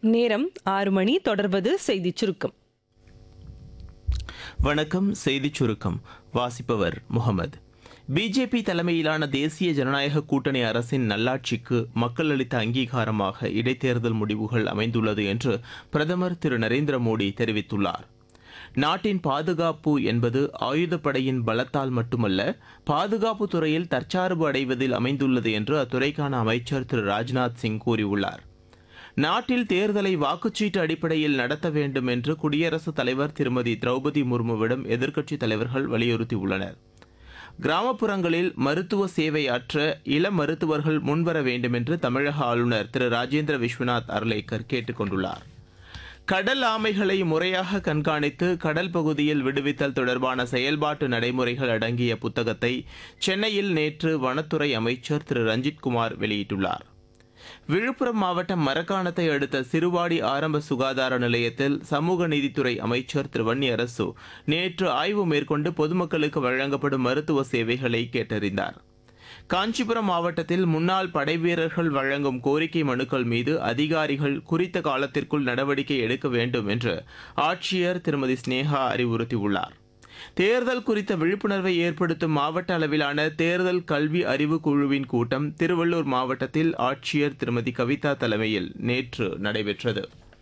நேரம் ஆறு மணி தொடர்வது செய்திச் சுருக்கம் வணக்கம் செய்திச் சுருக்கம் வாசிப்பவர் முகமது பிஜேபி தலைமையிலான தேசிய ஜனநாயக கூட்டணி அரசின் நல்லாட்சிக்கு மக்கள் அளித்த அங்கீகாரமாக இடைத்தேர்தல் முடிவுகள் அமைந்துள்ளது என்று பிரதமர் திரு நரேந்திர மோடி தெரிவித்துள்ளார் நாட்டின் பாதுகாப்பு என்பது ஆயுதப்படையின் பலத்தால் மட்டுமல்ல பாதுகாப்பு துறையில் தற்சார்பு அடைவதில் அமைந்துள்ளது என்று அத்துறைக்கான அமைச்சர் திரு ராஜ்நாத் சிங் கூறியுள்ளார் நாட்டில் தேர்தலை வாக்குச்சீட்டு அடிப்படையில் நடத்த வேண்டும் என்று குடியரசுத் தலைவர் திருமதி திரௌபதி முர்முவிடம் எதிர்க்கட்சித் தலைவர்கள் வலியுறுத்தியுள்ளனர் கிராமப்புறங்களில் மருத்துவ சேவை ஆற்ற இளம் மருத்துவர்கள் முன்வர வேண்டும் என்று தமிழக ஆளுநர் திரு ராஜேந்திர விஸ்வநாத் அர்லேக்கர் கேட்டுக் கொண்டுள்ளார் கடல் ஆமைகளை முறையாக கண்காணித்து கடல் பகுதியில் விடுவித்தல் தொடர்பான செயல்பாட்டு நடைமுறைகள் அடங்கிய புத்தகத்தை சென்னையில் நேற்று வனத்துறை அமைச்சர் திரு ரஞ்சித்குமார் வெளியிட்டுள்ளார் விழுப்புரம் மாவட்டம் மரக்காணத்தை அடுத்த சிறுவாடி ஆரம்ப சுகாதார நிலையத்தில் சமூக நீதித்துறை அமைச்சர் திரு வன்னி அரசு நேற்று ஆய்வு மேற்கொண்டு பொதுமக்களுக்கு வழங்கப்படும் மருத்துவ சேவைகளை கேட்டறிந்தார் காஞ்சிபுரம் மாவட்டத்தில் முன்னாள் படைவீரர்கள் வழங்கும் கோரிக்கை மனுக்கள் மீது அதிகாரிகள் குறித்த காலத்திற்குள் நடவடிக்கை எடுக்க வேண்டும் என்று ஆட்சியர் திருமதி ஸ்னேகா அறிவுறுத்தியுள்ளார் தேர்தல் குறித்த விழிப்புணர்வை ஏற்படுத்தும் மாவட்ட அளவிலான தேர்தல் கல்வி அறிவு குழுவின் கூட்டம் திருவள்ளூர் மாவட்டத்தில் ஆட்சியர் திருமதி கவிதா தலைமையில் நேற்று நடைபெற்றது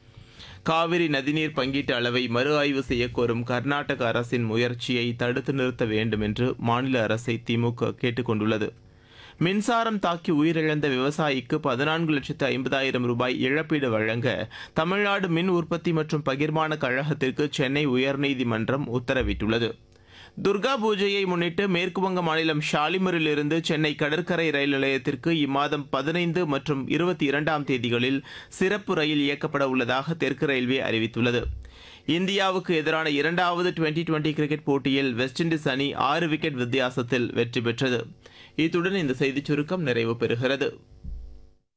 காவிரி நதிநீர் பங்கீட்டு அளவை மறு ஆய்வு செய்யக்கோரும் கர்நாடக அரசின் முயற்சியை தடுத்து நிறுத்த வேண்டும் என்று மாநில அரசை திமுக கேட்டுக் கொண்டுள்ளது மின்சாரம் தாக்கி உயிரிழந்த விவசாயிக்கு பதினான்கு லட்சத்து ஐம்பதாயிரம் ரூபாய் இழப்பீடு வழங்க தமிழ்நாடு மின் உற்பத்தி மற்றும் பகிர்மான கழகத்திற்கு சென்னை உயர்நீதிமன்றம் உத்தரவிட்டுள்ளது துர்கா பூஜையை முன்னிட்டு மேற்குவங்க மாநிலம் ஷாலிமரில் இருந்து சென்னை கடற்கரை ரயில் நிலையத்திற்கு இம்மாதம் பதினைந்து மற்றும் இருபத்தி இரண்டாம் தேதிகளில் சிறப்பு ரயில் இயக்கப்பட உள்ளதாக தெற்கு ரயில்வே அறிவித்துள்ளது இந்தியாவுக்கு எதிரான இரண்டாவது டுவெண்டி டுவெண்டி கிரிக்கெட் போட்டியில் வெஸ்ட் இண்டீஸ் அணி ஆறு விக்கெட் வித்தியாசத்தில் வெற்றி பெற்றது இத்துடன் இந்த செய்திச் சுருக்கம் நிறைவு பெறுகிறது